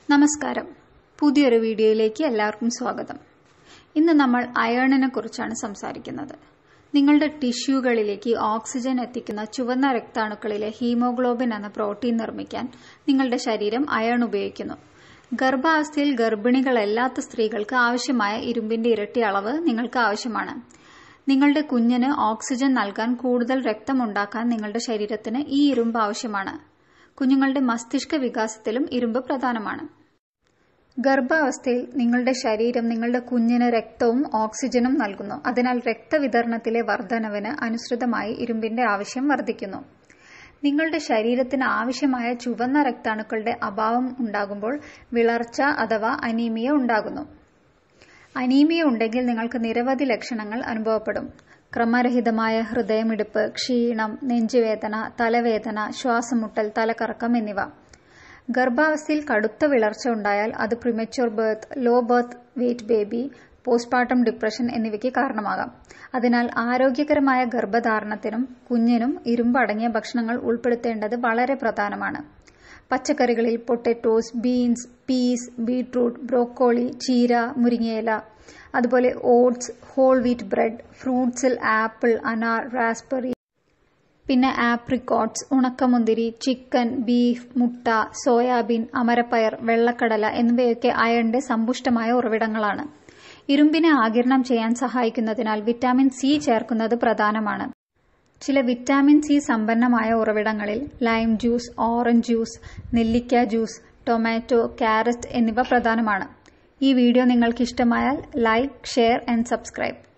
നമസ്കാരം പുതിയൊരു വീഡിയോയിലേക്ക് എല്ലാവർക്കും സ്വാഗതം ഇന്ന് നമ്മൾ അയേണിനെ കുറിച്ചാണ് സംസാരിക്കുന്നത് നിങ്ങളുടെ ടിഷ്യൂകളിലേക്ക് ഓക്സിജൻ എത്തിക്കുന്ന ചുവന്ന രക്താണുക്കളിലെ ഹീമോഗ്ലോബിൻ എന്ന പ്രോട്ടീൻ നിർമ്മിക്കാൻ നിങ്ങളുടെ ശരീരം അയൺ ഉപയോഗിക്കുന്നു ഗർഭാവസ്ഥയിൽ ഗർഭിണികളല്ലാത്ത സ്ത്രീകൾക്ക് ആവശ്യമായ ഇരുമ്പിന്റെ ഇരട്ടി അളവ് നിങ്ങൾക്ക് ആവശ്യമാണ് നിങ്ങളുടെ കുഞ്ഞിന് ഓക്സിജൻ നൽകാൻ കൂടുതൽ രക്തമുണ്ടാക്കാൻ നിങ്ങളുടെ ശരീരത്തിന് ഈ ഇരുമ്പ് ആവശ്യമാണ് കുഞ്ഞുങ്ങളുടെ മസ്തിഷ്ക വികാസത്തിലും ഇരുമ്പ് പ്രധാനമാണ് ഗർഭാവസ്ഥയിൽ നിങ്ങളുടെ ശരീരം നിങ്ങളുടെ കുഞ്ഞിന് രക്തവും ഓക്സിജനും നൽകുന്നു അതിനാൽ രക്തവിതരണത്തിലെ വർധനവിന് അനുസൃതമായി ഇരുമ്പിന്റെ ആവശ്യം വർദ്ധിക്കുന്നു നിങ്ങളുടെ ശരീരത്തിന് ആവശ്യമായ ചുവന്ന രക്താണുക്കളുടെ അഭാവം ഉണ്ടാകുമ്പോൾ വിളർച്ച അഥവാ അനീമിയ ഉണ്ടാകുന്നു അനീമിയ ഉണ്ടെങ്കിൽ നിങ്ങൾക്ക് നിരവധി ലക്ഷണങ്ങൾ അനുഭവപ്പെടും ക്രമരഹിതമായ ഹൃദയമിടിപ്പ് ക്ഷീണം നെഞ്ചുവേദന തലവേദന ശ്വാസമുട്ടൽ തലകറക്കം എന്നിവ ഗർഭാവസ്ഥയിൽ കടുത്ത വിളർച്ച ഉണ്ടായാൽ അത് premature birth low birth weight baby postmortem depression എന്നിവയ്ക്ക് കാരണമാകാം അതിനാൽ ആരോഗ്യകരമായ ഗർഭധാരണത്തിനും കുഞ്ഞിനും ഇരുമ്പ് അടങ്ങിയ ഭക്ഷണങ്ങൾ ഉൾപ്പെടുത്തേണ്ടത് വളരെ പ്രധാനമാണ് പച്ചക്കറികളിൽ potatoes beans peas beetroot broccoli ചീര മുരിങ്ങയില അതുപോലെ ഓട്സ് ഹോൾ വീറ്റ് ബ്രെഡ് ഫ്രൂട്ട്സിൽ ആപ്പിൾ അനാർ റാസ്ബെറി പിന്നെ ആപ്രിക്കോട്ട്സ് ഉണക്കമുന്തിരി ചിക്കൻ ബീഫ് മുട്ട സോയാബീൻ അമരപ്പയർ വെള്ളക്കടല എന്നിവയൊക്കെ അയണിന്റെ സമ്പുഷ്ടമായ ഉറവിടങ്ങളാണ് ഇരുമ്പിനെ ആകിരണം ചെയ്യാൻ സഹായിക്കുന്നതിനാൽ വിറ്റാമിൻ സി ചേർക്കുന്നത് പ്രധാനമാണ് ചില വിറ്റാമിൻ സി സമ്പന്നമായ ഉറവിടങ്ങളിൽ ലൈം ജ്യൂസ് ഓറഞ്ച് ജ്യൂസ് നെല്ലിക്ക ജ്യൂസ് ടൊമാറ്റോ ക്യാരറ്റ് എന്നിവ പ്രധാനമാണ് ഈ വീഡിയോ നിങ്ങൾക്ക് ഇഷ്ടമായാൽ ലൈക്ക് ഷെയർ ആൻഡ് സബ്സ്ക്രൈബ്